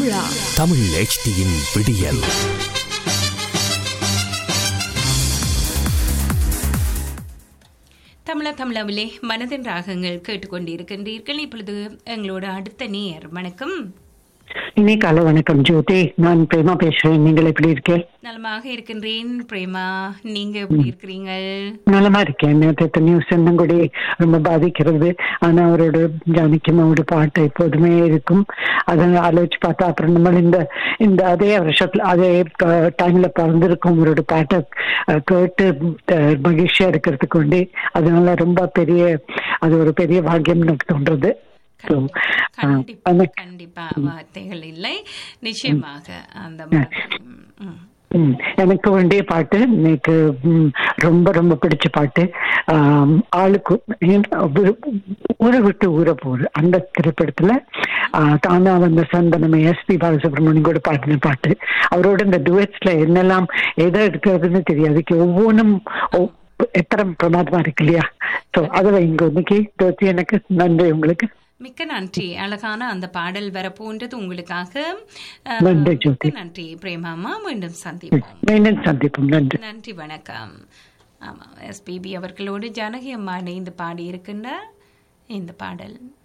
தமிழா தமிழ் HDயின் விடியல் தமிழ தமிழாவிலே மனதின் ராகங்கள் கேட்டுக்கொண்டிருக்கின்றீர்கள் இப்பொழுது எங்களோட அடுத்த நேர் வணக்கம் இனி காலை வணக்கம் ஜோதி நான் பிரேமா பேசுறேன் நீங்கள் எப்படி இருக்கேன் நலமாக இருக்கின்றேன் பிரேமா நீங்க எப்படி இருக்கிறீங்க நலமா இருக்கேன் நேற்று நியூஸ் என்ன கூட ரொம்ப பாதிக்கிறது ஆனா அவரோட ஜானகிமாவோட பாட்டு எப்போதுமே இருக்கும் அதை ஆலோசிச்சு பார்த்தா அப்புறம் நம்ம இந்த இந்த அதே வருஷத்துல அதே டைம்ல பிறந்திருக்கும் அவரோட பாட்டை அஹ், கேட்டு அஹ், மகிழ்ச்சியா இருக்கிறதுக்கு வேண்டி அதனால ரொம்ப பெரிய அது ஒரு பெரிய பாக்கியம் எனக்கு தோன்றது So, அஹ், கண்டிப்பா அந்த- கண்டிப்பா வார்த்தைகள் இல்லை நிச்சயமாக அந்த மாதிரி. ம். ம், எனக்கு வேண்டிய பாட்டு எனக்கு ம், ரொம்ப ரொம்ப பிடிச்ச பாட்டு ஆம், ஆளுக்கு ஏன் ஒரு- ஊரை விட்டு ஊரை போகுது அந்த திரைப்படத்துல ஆ, தானா வந்த சந்தனம் எஸ்பி பாலசுப்ரமணியம் கூட பாடின பாட்டு அவரோட இந்த டுவெட்ஸ்ல என்னெல்லாம் எதை எடுக்கிறதுன்னு தெரியாது அதுக்கு ஒவ்வொன்றும் ஒ- எத்தனை பிரமாதமா இருக்கு இல்லையா ஸோ அதை இங்க இன்னைக்கு ஜோதி எனக்கு நன்றி உங்களுக்கு மிக்க நன்றி அழகான அந்த பாடல் வரப்போன்றது உங்களுக்காக அஹ், நன்றி, ஜோதி. மிக்க நன்றி பிரேமாமா மீண்டும் சந்திப்போம் மீண்டும் சந்திப்போம் நன்றி நன்றி வணக்கம் ஆமாம் எஸ்பிபி அவர்களோடு ஜானகி அம்மா இணைந்து பாடியிருக்கின்ற இந்த பாடல்